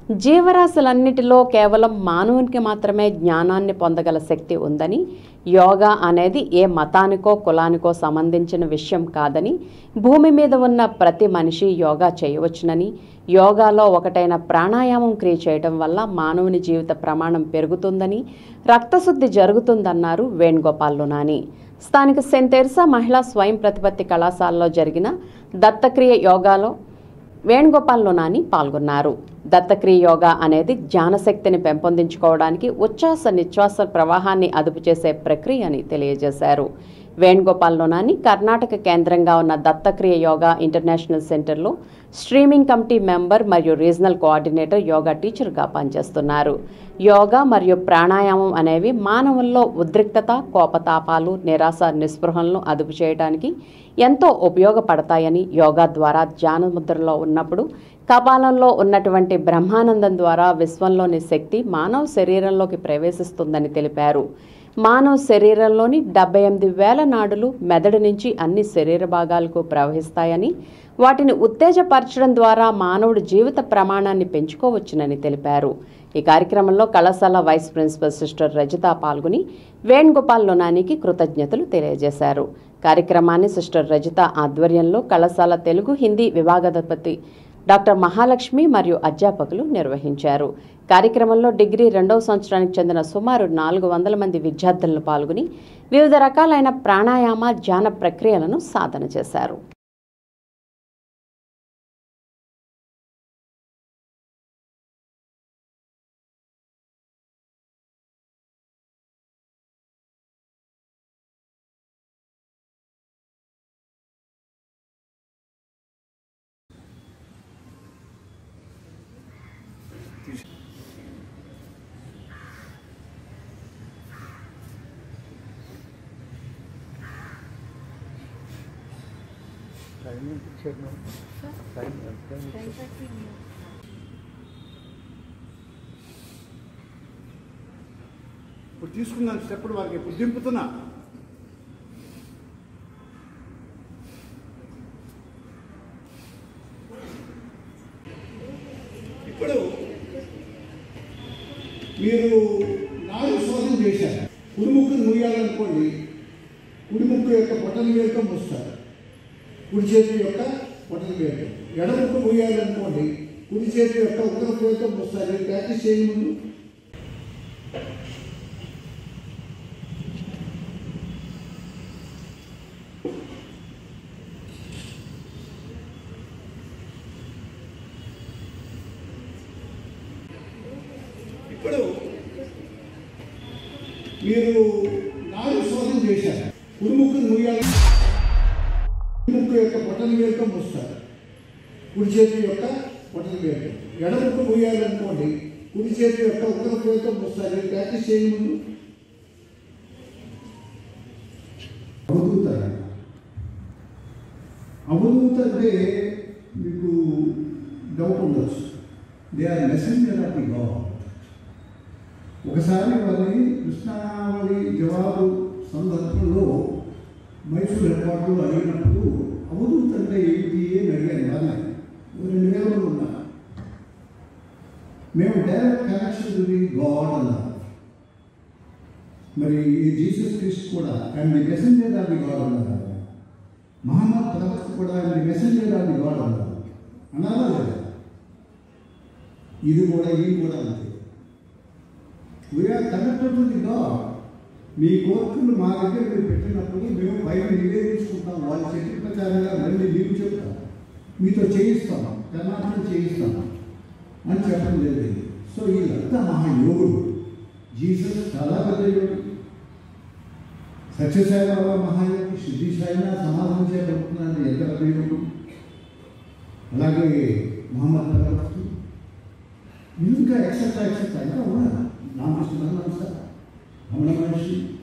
జీవరాశులన్నిటిలో కేవలం మానవునికి మాత్రమే జ్ఞానాన్ని పొందగల శక్తి ఉందని యోగా అనేది ఏ మతానికో కులానికో సంబంధించిన విషయం కాదని భూమి మీద ఉన్న ప్రతి మనిషి యోగా చేయవచ్చునని యోగాలో ఒకటైన ప్రాణాయామం క్రియ చేయడం వల్ల మానవుని జీవిత ప్రమాణం పెరుగుతుందని రక్తశుద్ధి జరుగుతుందన్నారు వేణుగోపాల్ లునాని స్థానిక సెయింట్ తెరిసా మహిళా స్వయం ప్రతిపత్తి కళాశాలలో జరిగిన దత్తక్రియ యోగాలో వేణుగోపాల్ లోనాని పాల్గొన్నారు దత్తక్రియ యోగా అనేది జ్ఞానశక్తిని పెంపొందించుకోవడానికి ఉచ్ఛ్వాస నిశ్వాస ప్రవాహాన్ని అదుపు చేసే ప్రక్రియ అని తెలియజేశారు వేణుగోపాల్ లోనాని కర్ణాటక కేంద్రంగా ఉన్న దత్తక్రియ యోగా ఇంటర్నేషనల్ సెంటర్లో స్ట్రీమింగ్ కమిటీ మెంబర్ మరియు రీజనల్ కోఆర్డినేటర్ యోగా టీచర్గా పనిచేస్తున్నారు యోగా మరియు ప్రాణాయామం అనేవి మానవుల్లో ఉద్రిక్తత కోపతాపాలు నిరాశ నిస్పృహలను అదుపు చేయడానికి ఎంతో ఉపయోగపడతాయని యోగా ద్వారా ధ్యాన ముద్రలో ఉన్నప్పుడు కపాలంలో ఉన్నటువంటి బ్రహ్మానందం ద్వారా విశ్వంలోని శక్తి మానవ శరీరంలోకి ప్రవేశిస్తుందని తెలిపారు మానవ శరీరంలోని డెబ్బై ఎనిమిది వేల నాడులు మెదడు నుంచి అన్ని శరీర భాగాలకు ప్రవహిస్తాయని వాటిని ఉత్తేజపరచడం ద్వారా మానవుడి జీవిత ప్రమాణాన్ని పెంచుకోవచ్చునని తెలిపారు ఈ కార్యక్రమంలో కళాశాల వైస్ ప్రిన్సిపల్ సిస్టర్ రజిత పాల్గొని వేణుగోపాల్ లోనానికి కృతజ్ఞతలు తెలియజేశారు కార్యక్రమాన్ని సిస్టర్ రజిత ఆధ్వర్యంలో కళాశాల తెలుగు హిందీ విభాగాధిపతి డాక్టర్ మహాలక్ష్మి మరియు అధ్యాపకులు నిర్వహించారు కార్యక్రమంలో డిగ్రీ రెండవ సంవత్సరానికి చెందిన సుమారు నాలుగు వందల మంది విద్యార్థులను పాల్గొని వివిధ రకాలైన ప్రాణాయామ ధ్యాన ప్రక్రియలను సాధన చేశారు టైమింగ్ ఇచ్చారు టైం టైం ఇచ్చారు ఇప్పుడు తీసుకున్నాను స్టెప్ వాళ్ళకి ఇప్పుడు దింపుతున్నా ఇప్పుడు మీరు నాలుగు శోధన చేశారు కుడి ముక్కును మూయాలనుకోండి కుడి ముక్కు యొక్క బొటన వేలుక మూస్తారు కుడి చేతి యొక్క బొటన వేలుక ఎడ ముక్కు మూయాలనుకోండి కుడి చేతి యొక్క ఉత్తర వేలుక మూస్తారు ఇది ప్రాక్టీస్ చేయండి ముందు ఇప్పుడు మీరు నాలుగు శోధన చేశారు కుడి ముక్కును మూయాలి కుడి ముక్కు యొక్క బొటన వేలుక మూస్తారు కుడి చేతి యొక్క బొటన వేలుక ఎడ ముక్కు మూయాలనుకోండి కుడి చేతి యొక్క ఉత్తర వేలుక మూస్తారు ఇది ప్రాక్టీస్ చేయండి ముందు అవధూత అవధూత అంటే మీకు డౌట్ ఉండొచ్చు they are messenger of the God ఒకసారి వాళ్ళని కృష్ణావళి జవాబు సందర్భంలో మైసూర్ హెడ్క్వార్టర్లో అడిగినప్పుడు అవధూత అంటే ఏంటి అని అడిగాను వాళ్ళని ఓ రెండు వేల మంది ఉన్నారు మేము direct connection to the God అన్నారు మరి ఈ జీసస్ క్రిస్ట్ కూడా and the messenger of the God అన్నారు మహమ్మద్ ప్రవక్త కూడా and the messenger of the God అన్నారు అన్నారా లేదా ఇది కూడా ఇది కూడా అంతే we are connected to the God మీ కోరికలు మా దగ్గర మీరు పెట్టినప్పుడు మేము బయట నివేదించుకుంటాం వాళ్ళ చెప్పిన ప్రకారంగా మళ్ళీ మీకు చెప్తాం మీతో చేయిస్తాం కర్ణాటక చేయిస్తాం అని చెప్పడం జరిగింది సో వీళ్ళంతా మహాయోగుడు జీసస్ చాలా పెద్ద యోగి సత్యసాయి బాబా మహాయోగి సిద్ధి సాయినా సమాధానం చేయబడుతున్నాడు ఎంత పెద్ద యోగుడు అలాగే మహమ్మద్ ప్రవక్తు ఇంకా ఎక్సెట్రా ఎక్సెట్రా ఇంకా ఉన్నారు రామకృష్ణ నమస్కారం రమణ మహర్షి